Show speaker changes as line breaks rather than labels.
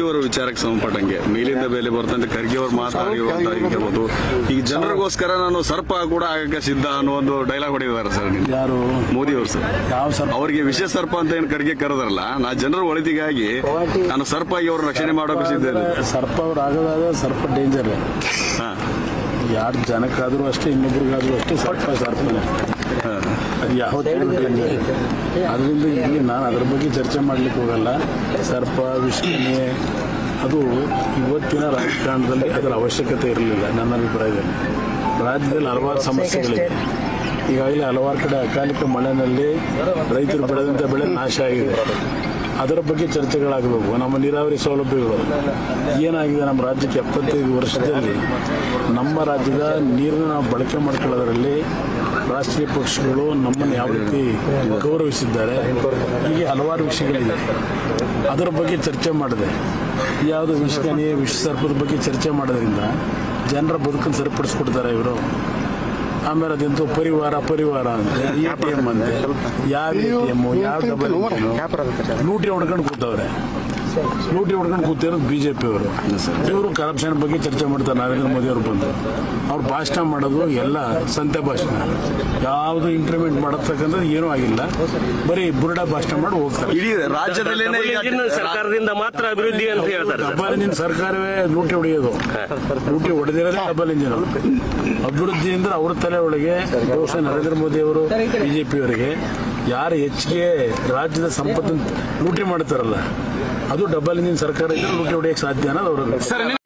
ಇವರ ವಿಚಾರಕ್ಕೆ ಸಂಬಂಧಪಟ್ಟಂಗೆ ಮೇಲಿಂದ ಮೇಲೆ ಬರ್ತಂತೆ ಖರ್ಗೆ ಅವ್ರು ಮಾತಾಡಿರುವಂತ ಇರ್ಬೋದು ಈಗ ಜನರಿಗೋಸ್ಕರ ನಾನು ಸರ್ಪ ಕೂಡ ಆಗಕ್ಕೆ ಸಿದ್ಧ ಅನ್ನೋ ಒಂದು ಡೈಲಾಗ್ ಹೊಡೆದಿದ್ದಾರೆ ಸರ್ ನೀವು
ಯಾರು
ಮೋದಿ ಅವರು ಸರ್
ಯಾವ ಸರ್
ಅವರಿಗೆ ವಿಷಯ ಸರ್ಪ ಅಂತ ಏನು ಖರ್ಗೆ ಕರೆದ್ರಲ್ಲ ನಾ ಜನರ ಒಳಿತಿಗಾಗಿ ನಾನು ಸರ್ಪ ಆಗಿ ಅವ್ರ ರಕ್ಷಣೆ ಮಾಡೋಕೆ ಸಿದ್ಧ ಇದ್ದೇನೆ.
ಸರ್ಪ ಅವ್ರು ಆಗೋದಾದ್ರೆ ಸರ್ಪ ಡೇಂಜರ್
ಹಾ
ಯಾರು ಜನಕ್ಕಾದ್ರೂ ಅಷ್ಟೇ ಇನ್ನೊಬ್ರಿಗಾದ್ರೂ ಅಷ್ಟೇ ಸರ್ಪ ಸರ್ಪನೇ
ಹಾ.
ಅದು ಯಾವತ್ತೂ ಡೇಂಜರ್ ಅದರಿಂದ ಇಲ್ಲಿ ನಾನು ಅದ್ರ ಬಗ್ಗೆ ಚರ್ಚೆ ಮಾಡ್ಲಿಕ್ಕೆ ಹೋಗಲ್ಲ ಸರ್ಪ ವಿಷ್ಣೆ ಅದು ಇವತ್ತಿನ ರಾಜಕಾರಣದಲ್ಲಿ ಅದರ ಅವಶ್ಯಕತೆ ಇರಲಿಲ್ಲ ನನ್ನ ಅಭಿಪ್ರಾಯದಲ್ಲಿ ರಾಜ್ಯದಲ್ಲಿ ಹಲವಾರು ಸಮಸ್ಯೆಗಳಿವೆ ಈಗಾಗಲೇ ಹಲವಾರು ಕಡೆ ಅಕಾಲಿಕ ಮಳೆನಲ್ಲಿ ರೈತರು ಬೆಳೆದಂಥ ಬೆಳೆ ನಾಶ ಆಗಿದೆ ಅದರ ಬಗ್ಗೆ ಚರ್ಚೆಗಳಾಗಬೇಕು ನಮ್ಮ ನೀರಾವರಿ ಸೌಲಭ್ಯಗಳು ಏನಾಗಿದೆ ನಮ್ಮ ರಾಜ್ಯಕ್ಕೆ ಎಪ್ಪತ್ತೈದು ವರ್ಷದಲ್ಲಿ ನಮ್ಮ ರಾಜ್ಯದ ನೀರನ್ನು ನಾವು ಬಳಕೆ ಮಾಡ್ಕೊಳ್ಳೋದ್ರಲ್ಲಿ ರಾಷ್ಟ್ರೀಯ ಪಕ್ಷಗಳು ನಮ್ಮನ್ನು ಯಾವ ರೀತಿ ಗೌರವಿಸಿದ್ದಾರೆ ಹೀಗೆ ಹಲವಾರು ವಿಷಯಗಳಿದೆ ಅದರ ಬಗ್ಗೆ ಚರ್ಚೆ ಮಾಡಿದೆ ಯಾವುದು ವಿಷಕನಿ ವಿಷ ಸರ್ಪದ ಬಗ್ಗೆ ಚರ್ಚೆ ಮಾಡೋದ್ರಿಂದ ಜನರ ಬದುಕನ್ನು ಸರಿಪಡಿಸ್ಕೊಡ್ತಾರೆ ಇವರು ಆಮೇಲೆ ಅದೆಂತೋ ಪರಿವಾರ ಪರಿವಾರ ಅಂತ ಎ ಟಿ ಎಂ ಅಂತೆ ಯಾವ ಎ ಟಿ ಎಮ್ ಯಾವ ಡಬಲ್ ಲೂಟಿ ಹೊಡ್ಕೊಂಡು ಕೂತವ್ರೆ ಲೂಟಿ ಹೊಡ್ಕೊಂಡು ಕೂತಿರೋದು ಬಿಜೆಪಿ ಅವರು ಇವರು ಕರಪ್ಷನ್ ಬಗ್ಗೆ ಚರ್ಚೆ ಮಾಡ್ತಾರೆ ನರೇಂದ್ರ ಮೋದಿ ಅವರು ಬಂದು ಅವ್ರು ಭಾಷಣ ಮಾಡೋದು ಎಲ್ಲ ಸಂತೆ ಭಾಷಣ ಯಾವುದು ಇಂಪ್ಲಿಮೆಂಟ್ ಮಾಡತಕ್ಕಂಥದ್ದು ಏನೂ ಆಗಿಲ್ಲ ಬರೀ ಬುರುಡ ಭಾಷಣ ಮಾಡಿ ಹೋಗ್ತಾರೆ
ಇಡೀ ರಾಜ್ಯದಲ್ಲೇನೆ ಈಗ
ಇಂಜಿನ್ ಸರ್ಕಾರದಿಂದ ಮಾತ್ರ ಅಭಿವೃದ್ಧಿ ಅಂತ ಹೇಳ್ತಾರೆ ಸರ್
ಡಬಲ್ ಇಂಜಿನ್ ಸರ್ಕಾರವೇ ಲೂಟಿ ಹೊಡೆಯೋದು ಲೂಟಿ ಹೊಡೆದಿರೋದೇ ಡಬಲ್ ಇಂಜಿನ್ ಅಭಿವೃದ್ಧಿ ಅಂದ್ರೆ ಅವ್ರ ತಲೆ ಒಳಗೆ ಬಹುಶಃ ನರೇಂದ್ರ ಮೋದಿ ಅವರು ಬಿಜೆಪಿ ಅವರಿಗೆ ಯಾರು ಹೆಚ್ಚಿಗೆ ರಾಜ್ಯದ ಸಂಪತ್ತನ್ನು ಲೂಟಿ ಮಾಡ್ತಾರಲ್ಲ ಅದು ಡಬಲ್ ಇಂಜಿನ್ ಸರ್ಕಾರ ಇದ್ರೆ ಲೂಟಿ ಹೊಡೆಯಕ್ಕೆ ಸಾಧ್ಯ ಅನ್ನೋದು ಅವ್ರ